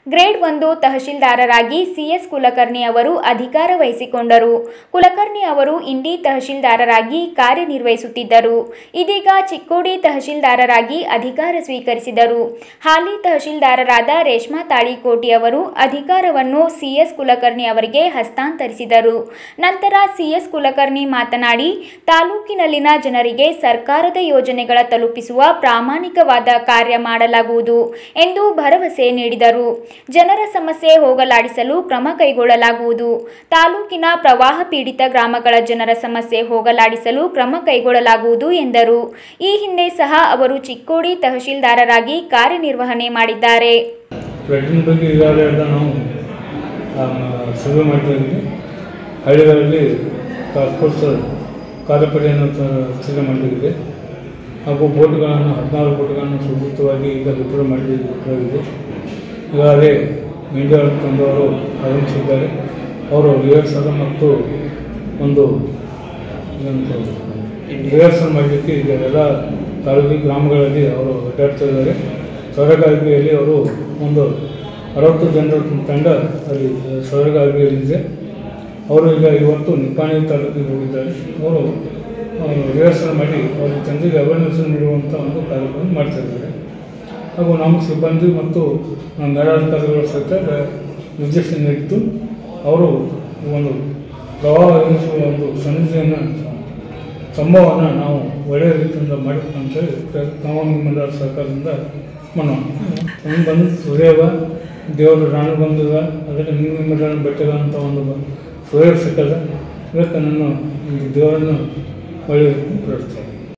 grade ಒಂದು ತಹಶೀಲ್ದಾರರಾಗಿ CS Kulkarni ಅವರು ಅಧಿಕಾರ ವಹಿಸಿಕೊಂಡರು ಕುಲಕರ್ಣಿ ಅವರು ಇಂಡಿ ತಹಶೀಲ್ದಾರರಾಗಿ ಕಾರ್ಯನಿರ್ವಹಿಸುತ್ತಿದ್ದರು ಇದೀಗ ಚಿಕ್ಕೋಡಿ ತಹಶೀಲ್ದಾರರಾಗಿ ಅಧಿಕಾರ ಸ್ವೀಕರಿಸಿದರು ಹಾಲಿ ತಹಶೀಲ್ದಾರರಾದ ರೇಷ್ಮಾ ತಾಳಿಕೋಟಿ ಅವರು ಅಧಿಕಾರವನ್ನು ಸಿಎಸ್ ಕುಲಕರ್ಣಿ ಅವರಿಗೆ ಹಸ್ತಾಂತರಿಸಿದರು ನಂತರ ಸಿಎಸ್ ಕುಲಕರ್ಣಿ ಮಾತನಾಡಿ ತಾಲೂಕಿನಲ್ಲಿನ ಜನರಿಗೆ ಸರ್ಕಾರದ ಯೋಜನೆಗಳ ತಲುಪಿಸುವ ಪ್ರಾಮಾಣಿಕವಾದ ಕಾರ್ಯ ಮಾಡಲಾಗುವುದು ಎಂದು ಭರವಸೆ ನೀಡಿದರು ಜನರ ಸಮಸ್ಯೆ ಹೋಗಲಾಡಿಸಲು ಕ್ರಮ ಕೈಗೊಳ್ಳಲಾಗುವುದು ತಾಲೂಕಿನ ಪ್ರವಾಹ ಪೀಡಿತ ಗ್ರಾಮಗಳ ಜನರ ಸಮಸ್ಯೆ ಹೋಗಲಾಡಿಸಲು ಕ್ರಮ ಕೈಗೊಳ್ಳಲಾಗುವುದು ಎಂದರು ಈ ಹಿಂದೆ ಸಹ ಅವರು ಚಿಕ್ಕೋಡಿ ತಹಶೀಲ್ದಾರರಾಗಿ ಕಾರ್ಯನಿರ್ವಹಣೆ ಮಾಡಿದ್ದಾರೆ ಫ್ಲಡ್ಡಿನ ಬಗ್ಗೆ ಈಗಾಗಲೇ ಎಲ್ಲ ನಾವು ಆ, ಮ- ಸರ್ವೆ ಮಾಡ್ತಾ ಇದ್ವಿ ಹಳ್ಳಿಗಳಲ್ಲಿ ಟಾಸ್ಕ್ ಫೋರ್ಸ್ ಕಾರ್ಯಪಡೆಯನ್ನು ತ- ರಚನೆ ಮಾಡಲಾಗಿದೆ ಹಾಗೂ ಬೋಟ್ಗಳನ್ನು ಹದಿನಾರು ಬೋಟ್ಗಳನ್ನು ಸುರಕ್ಷಿತವಾಗಿ ಈಗ ರಿಪೇರ್ ಮಾಡಲಾಗಿದೆ ಈಗಾಗಲೇ ಇಂಡಿಯಾ ತಂದವರು ಆಗಮಿಸಿದ್ದಾರೆ ಅವರು ರಿಹರ್ಸಲ್ ಮತ್ತು ಒಂದು ರಿಹರ್ಸಲ್ ಮಾಡಲಿಕ್ಕೆ ಈಗ ಎಲ್ಲ ತಾಲೂಕು ಗ್ರಾಮಗಳಲ್ಲಿ ಅವರು ಅಡ್ಡಾಡ್ತಾ ಇದ್ದಾರೆ ಸೊರಗಾಗಿಯಲ್ಲಿ ಅವರು ಒಂದು ಅರವತ್ತು ಜನರ ತಂಡ ಅಲ್ಲಿ ಸೊರಗಾಗಿಯಲ್ಲಿದೆ ಅವರು ಈಗ ಇವತ್ತು ನಿಪ್ಪಾಣಿ ತಾಲೂಕಿಗೆ ಹೋಗಿದ್ದಾರೆ ಅವರು ರಿಹರ್ಸಲ್ ಮಾಡಿ ಅವರ ಜನರಿಗೆ ಅವೇರ್ನೆಸ್ ನೀಡುವಂಥ ಒಂದು ಕಾರ್ಯಕ್ರಮ ಮಾಡ್ತಾ ಇದ್ದಾರೆ ಹಾಗೂ ನಮ್ಮ ಸಿಬ್ಬಂದಿ ಮತ್ತು ನಮ್ಮ ಮೇಲಾಧಿಕಾರಿಗಳ ಸಹಿತ ನಿರ್ದೇಶನ ನೀಡಿದ್ದು ಅವರು ಈ ಒಂದು ಪ್ರವಾಹ ಎದುರಿಸುವ ಒಂದು ಸನ್ನಿಧಿಯನ್ನು ಸಂಭವವನ್ನು ನಾವು ಒಳ್ಳೆಯ ರೀತಿಯಿಂದ ಮಾಡಬೇಕಂತೇಳಿ ಪ್ರಯತ್ನ ನಾವು ನಿಮ್ಮೆಲ್ಲರ ಸಹಕಾರದಿಂದ ಮಾಡೋಣ ಒಂದು ಬಂದು ಸುರೇವ ದೇವರು ರಾಣಿ ಬಂದಿದ ಅದಕ್ಕೆ ನಿಮ್ಮ ನಿಮ್ಮೆಲ್ಲರ ಬೆಟ್ಟದ ಅಂತ ಒಂದು ಸುರೇವ ಸಿಕ್ಕದ ಇದಕ್ಕೆ ನಾನು ಒಂದು ದೇವರನ್ನು ಒಳ್ಳೆಯ ಪ್ರಯತ್ನ